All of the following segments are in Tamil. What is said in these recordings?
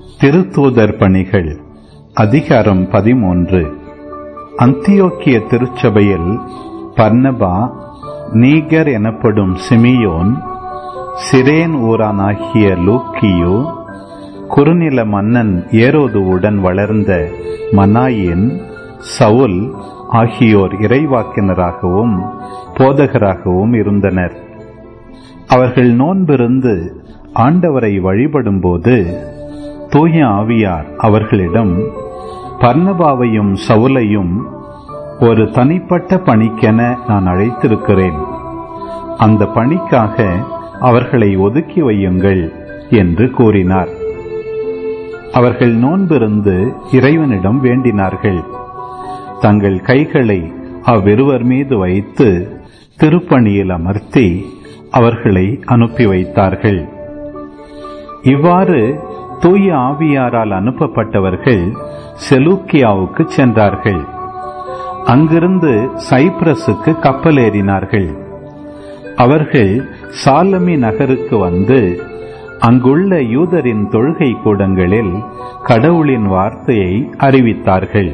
திருத்தூதர் பணிகள் அதிகாரம் பதிமூன்று அந்தியோக்கிய திருச்சபையில் பர்னபா நீகர் எனப்படும் சிமியோன் சிரேன் ஊரானாகிய லூக்கியோ குறுநில மன்னன் ஏரோதுவுடன் வளர்ந்த மனாயின் சவுல் ஆகியோர் இறைவாக்கினராகவும் போதகராகவும் இருந்தனர் அவர்கள் நோன்பிருந்து ஆண்டவரை வழிபடும்போது தூய ஆவியார் அவர்களிடம் பர்ணபாவையும் சவுலையும் ஒரு தனிப்பட்ட பணிக்கென நான் அழைத்திருக்கிறேன் அந்த பணிக்காக அவர்களை ஒதுக்கி வையுங்கள் என்று கூறினார் அவர்கள் நோன்பிருந்து இறைவனிடம் வேண்டினார்கள் தங்கள் கைகளை அவ்விருவர் மீது வைத்து திருப்பணியில் அமர்த்தி அவர்களை அனுப்பி வைத்தார்கள் இவ்வாறு தூய ஆவியாரால் அனுப்பப்பட்டவர்கள் செலூக்கியாவுக்கு சென்றார்கள் அங்கிருந்து சைப்ரஸுக்கு கப்பல் ஏறினார்கள் அவர்கள் சாலமி நகருக்கு வந்து அங்குள்ள யூதரின் தொழுகை கூடங்களில் கடவுளின் வார்த்தையை அறிவித்தார்கள்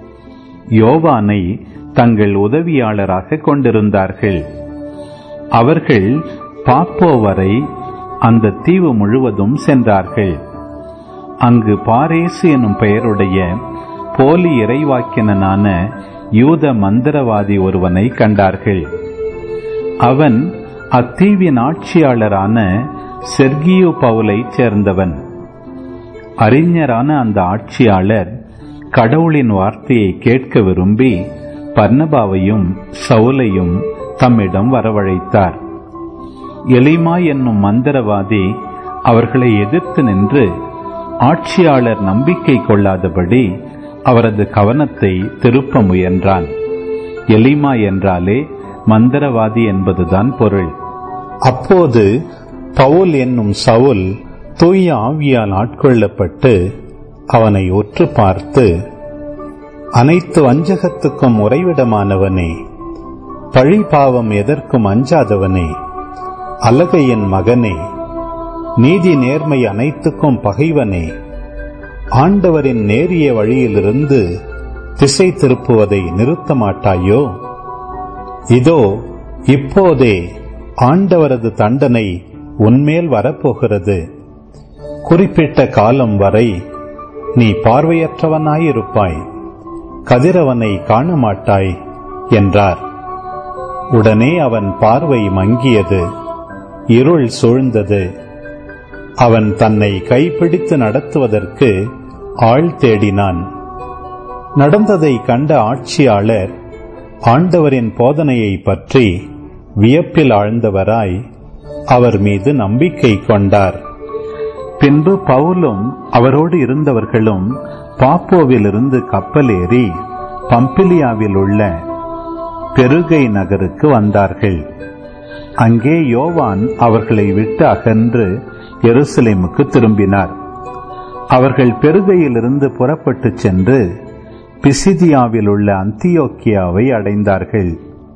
யோவானை தங்கள் உதவியாளராக கொண்டிருந்தார்கள் அவர்கள் பாப்போ வரை அந்த தீவு முழுவதும் சென்றார்கள் அங்கு பாரேசு எனும் பெயருடைய போலி இறைவாக்கினனான யூத மந்திரவாதி ஒருவனை கண்டார்கள் அவன் அத்தீவின் ஆட்சியாளரான செர்கியு பவுலை சேர்ந்தவன் அறிஞரான அந்த ஆட்சியாளர் கடவுளின் வார்த்தையை கேட்க விரும்பி பர்ணபாவையும் சவுலையும் தம்மிடம் வரவழைத்தார் எலிமா என்னும் மந்திரவாதி அவர்களை எதிர்த்து நின்று ஆட்சியாளர் நம்பிக்கை கொள்ளாதபடி அவரது கவனத்தை திருப்ப முயன்றான் எலிமா என்றாலே மந்திரவாதி என்பதுதான் பொருள் அப்போது பவுல் என்னும் சவுல் தூய ஆவியால் ஆட்கொள்ளப்பட்டு அவனை உற்று பார்த்து அனைத்து வஞ்சகத்துக்கும் உறைவிடமானவனே பழி பாவம் எதற்கும் அஞ்சாதவனே அலகையின் மகனே நீதி நேர்மை அனைத்துக்கும் பகைவனே ஆண்டவரின் நேரிய வழியிலிருந்து திசை திருப்புவதை நிறுத்த மாட்டாயோ இதோ இப்போதே ஆண்டவரது தண்டனை உன்மேல் வரப்போகிறது குறிப்பிட்ட காலம் வரை நீ பார்வையற்றவனாயிருப்பாய் கதிரவனை காண மாட்டாய் என்றார் உடனே அவன் பார்வை மங்கியது இருள் சூழ்ந்தது அவன் தன்னை கைப்பிடித்து நடத்துவதற்கு ஆள் தேடினான் நடந்ததை கண்ட ஆட்சியாளர் ஆண்டவரின் போதனையை பற்றி வியப்பில் ஆழ்ந்தவராய் அவர் மீது நம்பிக்கை கொண்டார் பின்பு பவுலும் அவரோடு இருந்தவர்களும் பாப்போவிலிருந்து கப்பல் ஏறி பம்பிலியாவில் உள்ள பெருகை நகருக்கு வந்தார்கள் அங்கே யோவான் அவர்களை விட்டு அகன்று எருசலேமுக்கு திரும்பினார் அவர்கள் பெருகையிலிருந்து புறப்பட்டு சென்று பிசிதியாவில் உள்ள அந்தியோக்கியாவை அடைந்தார்கள்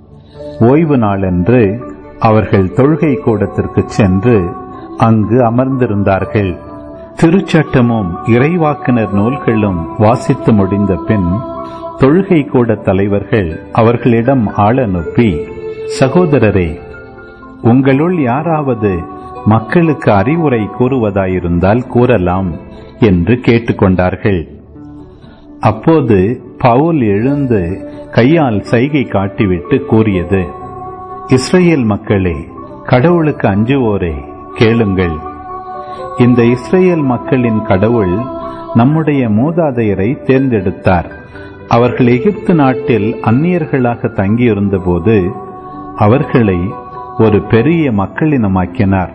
ஓய்வு நாளன்று அவர்கள் தொழுகை கூடத்திற்கு சென்று அங்கு அமர்ந்திருந்தார்கள் திருச்சட்டமும் இறைவாக்கினர் நூல்களும் வாசித்து முடிந்த பின் தொழுகை கூட தலைவர்கள் அவர்களிடம் ஆள் அனுப்பி சகோதரரே உங்களுள் யாராவது மக்களுக்கு அறிவுரை கூறுவதாயிருந்தால் கூறலாம் என்று கேட்டுக்கொண்டார்கள் அப்போது பவுல் எழுந்து கையால் சைகை காட்டிவிட்டு கூறியது இஸ்ரேல் மக்களே கடவுளுக்கு அஞ்சுவோரே கேளுங்கள் இந்த இஸ்ரேல் மக்களின் கடவுள் நம்முடைய மூதாதையரை தேர்ந்தெடுத்தார் அவர்கள் எகிப்து நாட்டில் அந்நியர்களாக தங்கியிருந்தபோது அவர்களை ஒரு பெரிய மக்களினமாக்கினார்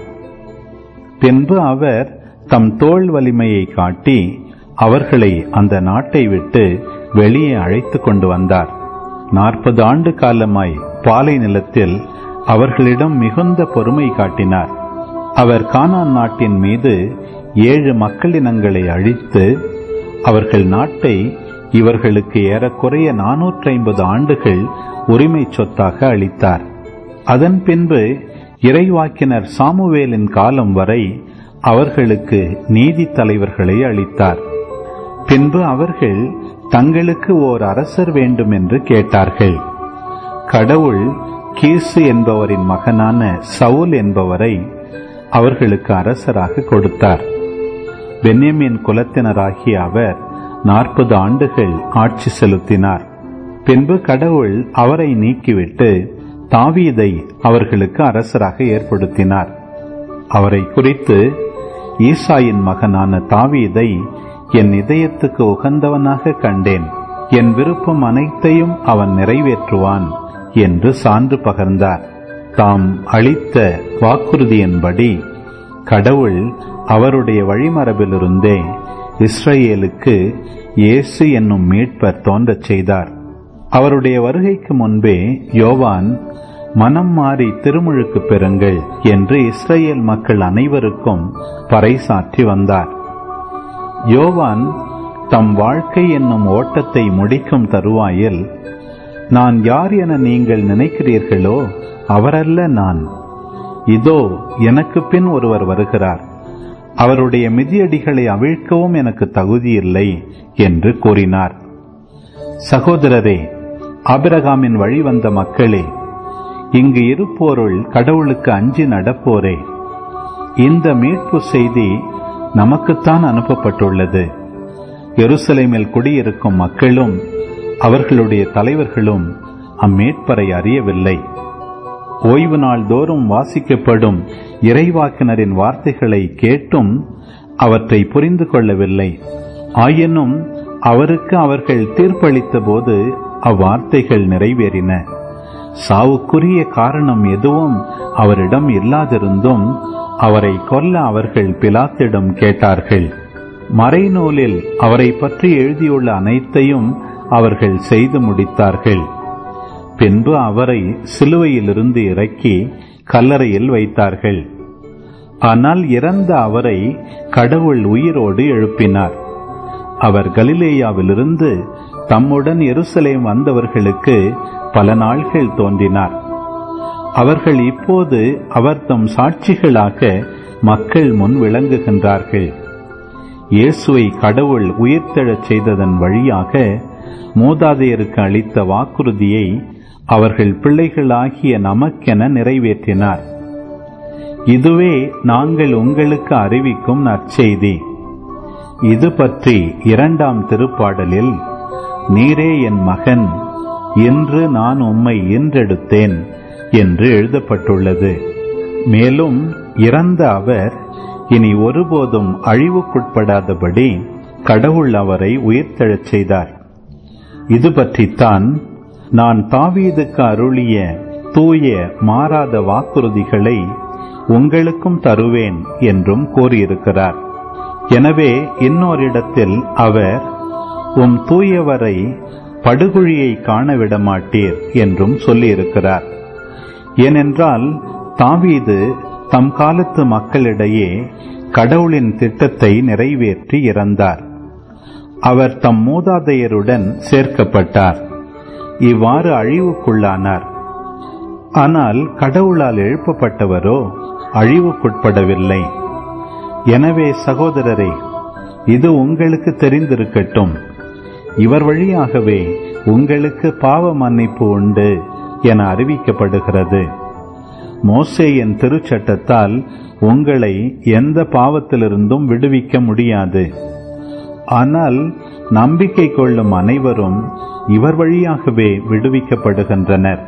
பின்பு அவர் தம் தோல் வலிமையை காட்டி அவர்களை அந்த நாட்டை விட்டு வெளியே அழைத்து கொண்டு வந்தார் நாற்பது ஆண்டு காலமாய் பாலை நிலத்தில் அவர்களிடம் மிகுந்த பொறுமை காட்டினார் அவர் கானான் நாட்டின் மீது ஏழு மக்களினங்களை அழித்து அவர்கள் நாட்டை இவர்களுக்கு ஏறக்குறைய நானூற்றி ஐம்பது ஆண்டுகள் உரிமை சொத்தாக அளித்தார் அதன் பின்பு இறைவாக்கினர் சாமுவேலின் காலம் வரை அவர்களுக்கு நீதி தலைவர்களை அளித்தார் பின்பு அவர்கள் தங்களுக்கு ஓர் அரசர் வேண்டும் என்று கேட்டார்கள் கடவுள் கீசு என்பவரின் மகனான சவுல் என்பவரை அவர்களுக்கு அரசராக கொடுத்தார் பென்யமின் குலத்தினராகிய அவர் நாற்பது ஆண்டுகள் ஆட்சி செலுத்தினார் பின்பு கடவுள் அவரை நீக்கிவிட்டு தாவீதை அவர்களுக்கு அரசராக ஏற்படுத்தினார் அவரை குறித்து ஈசாயின் மகனான தாவீதை என் இதயத்துக்கு உகந்தவனாக கண்டேன் என் விருப்பம் அனைத்தையும் அவன் நிறைவேற்றுவான் என்று சான்று பகர்ந்தார் தாம் அளித்த வாக்குறுதியின்படி கடவுள் அவருடைய வழிமரபிலிருந்தே இஸ்ரேலுக்கு இயேசு என்னும் மீட்பர் தோன்றச் செய்தார் அவருடைய வருகைக்கு முன்பே யோவான் மனம் மாறி திருமுழுக்கு பெறுங்கள் என்று இஸ்ரேல் மக்கள் அனைவருக்கும் பறைசாற்றி வந்தார் யோவான் தம் வாழ்க்கை என்னும் ஓட்டத்தை முடிக்கும் தருவாயில் நான் யார் என நீங்கள் நினைக்கிறீர்களோ அவரல்ல நான் இதோ எனக்கு பின் ஒருவர் வருகிறார் அவருடைய மிதியடிகளை அவிழ்க்கவும் எனக்கு தகுதியில்லை என்று கூறினார் சகோதரரே ஆபிரகாமின் வழி வந்த மக்களே இங்கு இருப்போருள் கடவுளுக்கு அஞ்சி நடப்போரே இந்த மீட்பு செய்தி நமக்குத்தான் அனுப்பப்பட்டுள்ளது எருசலேமில் குடியிருக்கும் மக்களும் அவர்களுடைய தலைவர்களும் அம்மீட்பரை அறியவில்லை ஓய்வு நாள் தோறும் வாசிக்கப்படும் இறைவாக்கினரின் வார்த்தைகளை கேட்டும் அவற்றை புரிந்து கொள்ளவில்லை ஆயினும் அவருக்கு அவர்கள் தீர்ப்பளித்த போது அவ்வார்த்தைகள் நிறைவேறின சாவுக்குரிய காரணம் எதுவும் அவரிடம் இல்லாதிருந்தும் அவரை கொல்ல அவர்கள் பிலாத்திடம் கேட்டார்கள் மறைநூலில் அவரை பற்றி எழுதியுள்ள அனைத்தையும் அவர்கள் செய்து முடித்தார்கள் பின்பு அவரை சிலுவையிலிருந்து இறக்கி கல்லறையில் வைத்தார்கள் ஆனால் இறந்த அவரை கடவுள் உயிரோடு எழுப்பினார் அவர் கலிலேயாவிலிருந்து தம்முடன் எருசலேம் வந்தவர்களுக்கு பல நாள்கள் தோன்றினார் அவர்கள் இப்போது அவர் தம் சாட்சிகளாக மக்கள் முன் விளங்குகின்றார்கள் இயேசுவை கடவுள் உயிர்த்தெழச் செய்ததன் வழியாக மூதாதையருக்கு அளித்த வாக்குறுதியை அவர்கள் பிள்ளைகளாகிய நமக்கென நிறைவேற்றினார் இதுவே நாங்கள் உங்களுக்கு அறிவிக்கும் நற்செய்தி இது பற்றி இரண்டாம் திருப்பாடலில் நீரே என் மகன் இன்று நான் உம்மை இன்றெடுத்தேன் என்று எழுதப்பட்டுள்ளது மேலும் இறந்த அவர் இனி ஒருபோதும் அழிவுக்குட்படாதபடி கடவுள் அவரை உயிர்த்தெழச் செய்தார் இது பற்றித்தான் நான் தாவீதுக்கு அருளிய தூய மாறாத வாக்குறுதிகளை உங்களுக்கும் தருவேன் என்றும் கூறியிருக்கிறார் எனவே இன்னோரிடத்தில் அவர் உம் தூயவரை படுகுழியை காண விடமாட்டீர் என்றும் சொல்லியிருக்கிறார் ஏனென்றால் தாவீது தம் காலத்து மக்களிடையே கடவுளின் திட்டத்தை நிறைவேற்றி இறந்தார் அவர் தம் மூதாதையருடன் சேர்க்கப்பட்டார் இவ்வாறு அழிவுக்குள்ளானார் ஆனால் கடவுளால் எழுப்பப்பட்டவரோ அழிவுக்குட்படவில்லை எனவே சகோதரரே இது உங்களுக்கு தெரிந்திருக்கட்டும் இவர் வழியாகவே உங்களுக்கு பாவ மன்னிப்பு உண்டு என அறிவிக்கப்படுகிறது மோசேயின் திருச்சட்டத்தால் உங்களை எந்த பாவத்திலிருந்தும் விடுவிக்க முடியாது ஆனால் நம்பிக்கை கொள்ளும் அனைவரும் இவர் வழியாகவே விடுவிக்கப்படுகின்றனர்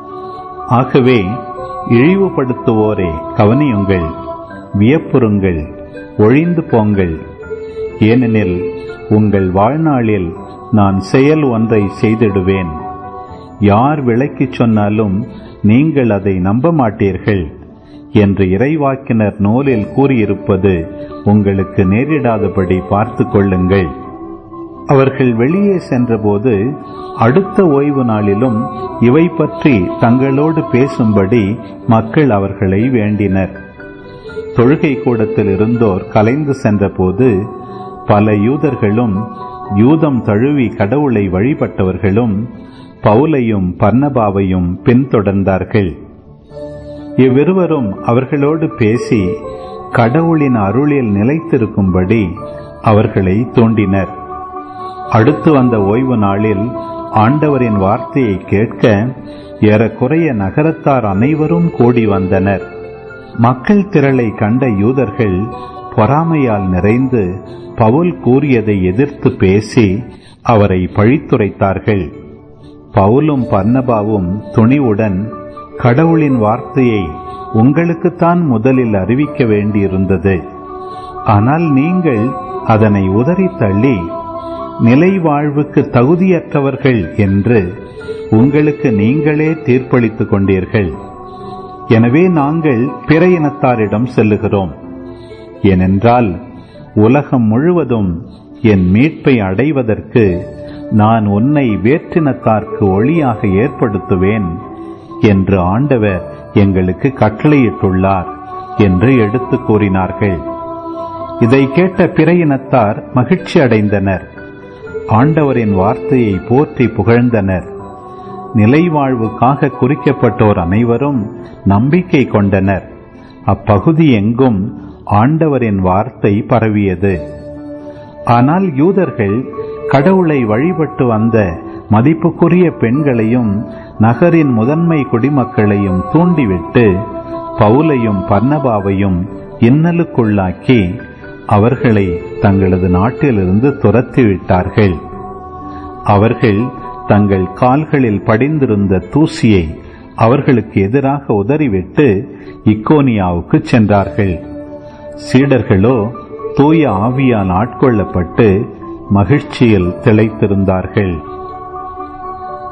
ஆகவே இழிவுபடுத்துவோரே கவனியுங்கள் வியப்புறுங்கள் ஒழிந்து போங்கள் ஏனெனில் உங்கள் வாழ்நாளில் நான் செயல் ஒன்றை செய்திடுவேன் யார் விளக்கிச் சொன்னாலும் நீங்கள் அதை நம்ப மாட்டீர்கள் என்று இறைவாக்கினர் நூலில் கூறியிருப்பது உங்களுக்கு நேரிடாதபடி பார்த்து கொள்ளுங்கள் அவர்கள் வெளியே சென்றபோது அடுத்த ஓய்வு நாளிலும் இவை பற்றி தங்களோடு பேசும்படி மக்கள் அவர்களை வேண்டினர் தொழுகை கூடத்தில் இருந்தோர் கலைந்து சென்றபோது பல யூதர்களும் யூதம் தழுவி கடவுளை வழிபட்டவர்களும் பவுலையும் பர்ணபாவையும் பின்தொடர்ந்தார்கள் இவ்விருவரும் அவர்களோடு பேசி கடவுளின் அருளில் நிலைத்திருக்கும்படி அவர்களை தூண்டினர் அடுத்து வந்த ஓய்வு நாளில் ஆண்டவரின் வார்த்தையை கேட்க ஏறக்குறைய நகரத்தார் அனைவரும் கூடி வந்தனர் மக்கள் திரளை கண்ட யூதர்கள் பொறாமையால் நிறைந்து பவுல் கூறியதை எதிர்த்து பேசி அவரை பழித்துரைத்தார்கள் பவுலும் பர்னபாவும் துணிவுடன் கடவுளின் வார்த்தையை உங்களுக்குத்தான் முதலில் அறிவிக்க வேண்டியிருந்தது ஆனால் நீங்கள் அதனை உதறி தள்ளி நிலை வாழ்வுக்கு தகுதியற்றவர்கள் என்று உங்களுக்கு நீங்களே தீர்ப்பளித்துக் கொண்டீர்கள் எனவே நாங்கள் பிற இனத்தாரிடம் செல்லுகிறோம் ஏனென்றால் உலகம் முழுவதும் என் மீட்பை அடைவதற்கு நான் உன்னை வேற்றினத்தார்க்கு ஒளியாக ஏற்படுத்துவேன் என்று ஆண்டவர் எங்களுக்கு கட்டளையிட்டுள்ளார் என்று எடுத்துக் கூறினார்கள் இதை கேட்ட பிற இனத்தார் மகிழ்ச்சி அடைந்தனர் ஆண்டவரின் வார்த்தையை போற்றி புகழ்ந்தனர் நிலைவாழ்வுக்காக குறிக்கப்பட்டோர் அனைவரும் நம்பிக்கை கொண்டனர் அப்பகுதி எங்கும் ஆண்டவரின் வார்த்தை பரவியது ஆனால் யூதர்கள் கடவுளை வழிபட்டு வந்த மதிப்புக்குரிய பெண்களையும் நகரின் முதன்மை குடிமக்களையும் தூண்டிவிட்டு பவுலையும் பர்ணபாவையும் இன்னலுக்குள்ளாக்கி அவர்களை தங்களது நாட்டிலிருந்து துரத்திவிட்டார்கள் அவர்கள் தங்கள் கால்களில் படிந்திருந்த தூசியை அவர்களுக்கு எதிராக உதறிவிட்டு இக்கோனியாவுக்கு சென்றார்கள் சீடர்களோ தூய ஆவியால் ஆட்கொள்ளப்பட்டு மகிழ்ச்சியில் திளைத்திருந்தார்கள்